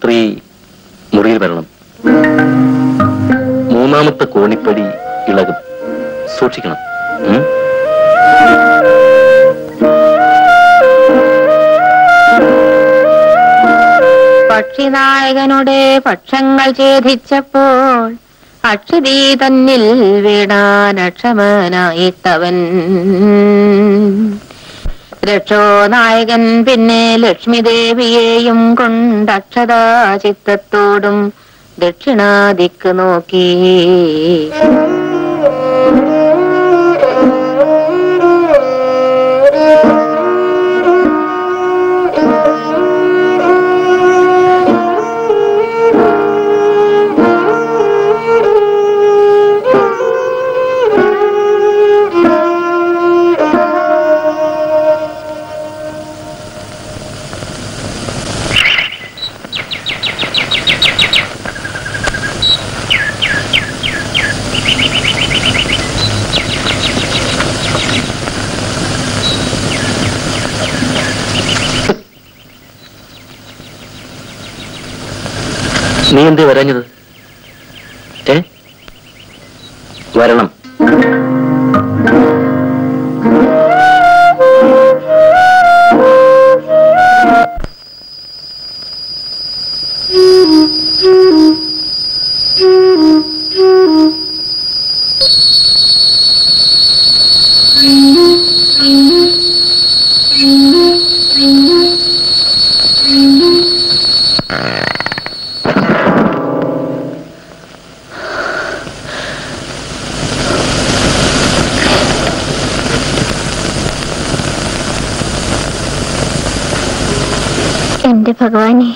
സ്ത്രീ മുറിയിൽ വരണം മൂന്നാമത്തെ കോണിപ്പടി ഇളകും സൂക്ഷിക്കണം ഉം? പക്ഷിനായകനുടെ പക്ഷങ്ങൾ ഛേദിച്ചപ്പോൾ അക്ഷിതീ തന്നിൽ വീണാനക്ഷമനായിട്ടവൻ രക്ഷോനായകൻ പിന്നെ ലക്ഷ്മിദേവിയെയും കൊണ്ടക്ഷതാ ചിത്തത്തോടും ദക്ഷിണാദിക്ക് നോക്കി നീ എന്തേ വരാഞ്ഞത് ഏ വരണം എന്റെ ഭഗവാനെ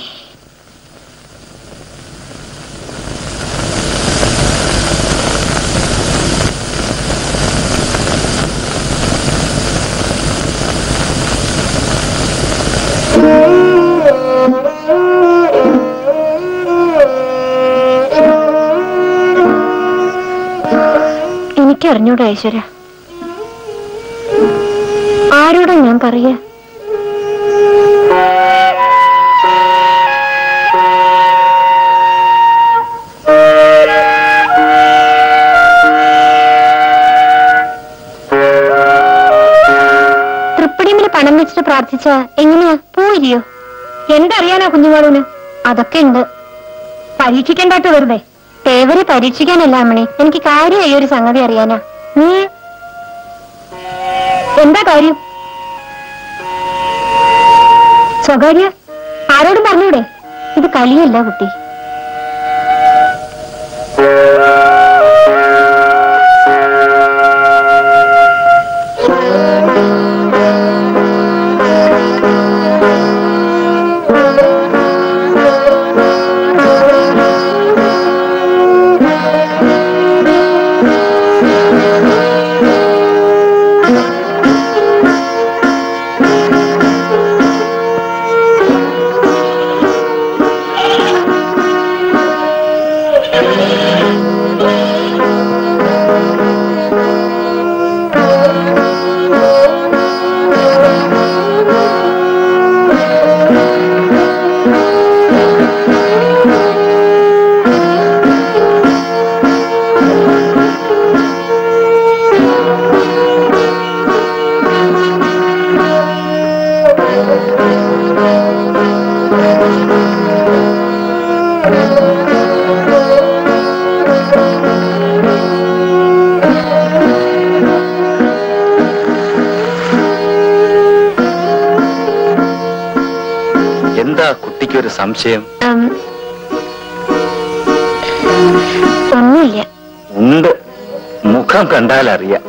എനിക്കറിഞ്ഞൂടാ ഈശ്വര ആരോടാ ഞാൻ പറയാ തൃപ്പടിമില് പണം വെച്ചിട്ട് പ്രാർത്ഥിച്ച എങ്ങനെയാ പോയില്ലയോ എന്തറിയാനാ കുഞ്ഞുമാളൂന് അതൊക്കെ ഉണ്ട് പരീക്ഷിക്കണ്ടാട്ട് വെറുതെ തേവരെ പരീക്ഷിക്കാനല്ല അമ്മണി എനിക്ക് കാര്യമായി ഒരു സംഗതി അറിയാനാ നീ എന്താ കാര്യം സ്വകാര്യ ആരോടും പറഞ്ഞൂടെ ഇത് കളിയല്ല കുട്ടി എന്താ കുട്ടിക്കൊരു സംശയം ഉം. ഒന്നുമില്ല ഉണ്ട് മുഖം കണ്ടാൽ അറിയാം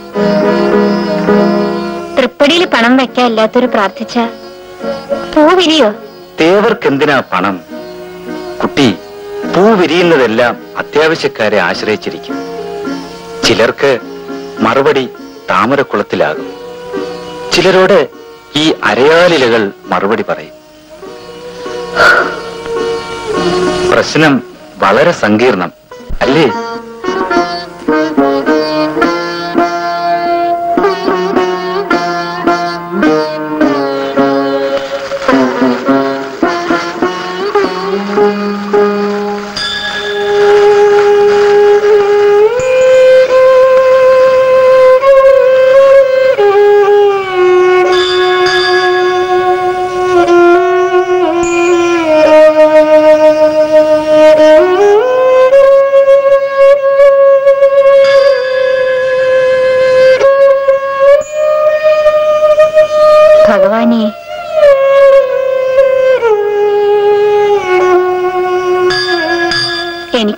തൃപ്പടിയിൽ പണം വെക്കാൻ ഇല്ലാത്തൊരു പ്രാർത്ഥിച്ച പൂ വിരിയോ തേവർക്ക് എന്തിനാ പണം കുട്ടി പൂ വിരിയുന്നതെല്ലാം അത്യാവശ്യക്കാരെ ആശ്രയിച്ചിരിക്കും ചിലർക്ക് മറുപടി താമരക്കുളത്തിലാകും ചിലരോട് ഈ അരയാലിലകൾ മറുപടി പറയും പ്രശ്നം വളരെ സങ്കീർണം അല്ലേ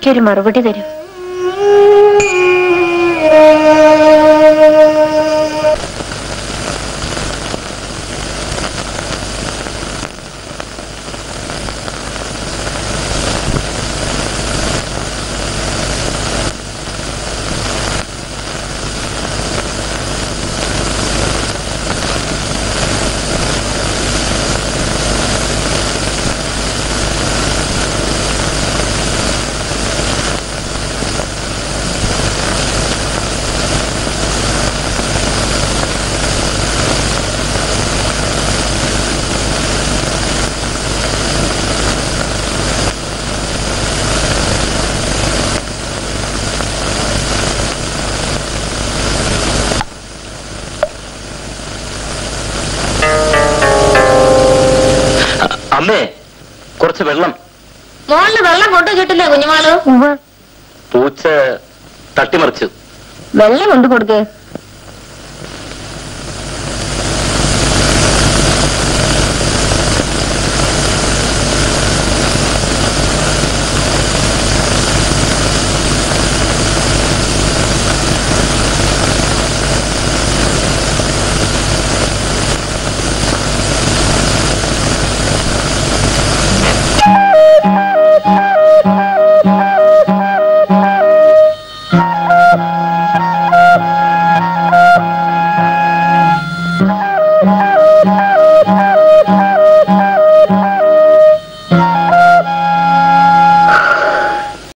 എനിക്കൊരു മറുപടി തരൂ അമ്മേ കുറച്ച് വെള്ളം മോളില് വെള്ളം കൊണ്ടു കിട്ടില്ലേ കുഞ്ഞുമാളു ഉവ്വ് പൂച്ച തട്ടിമറിച്ചു വെള്ളം കൊണ്ടു കൊടുക്കേ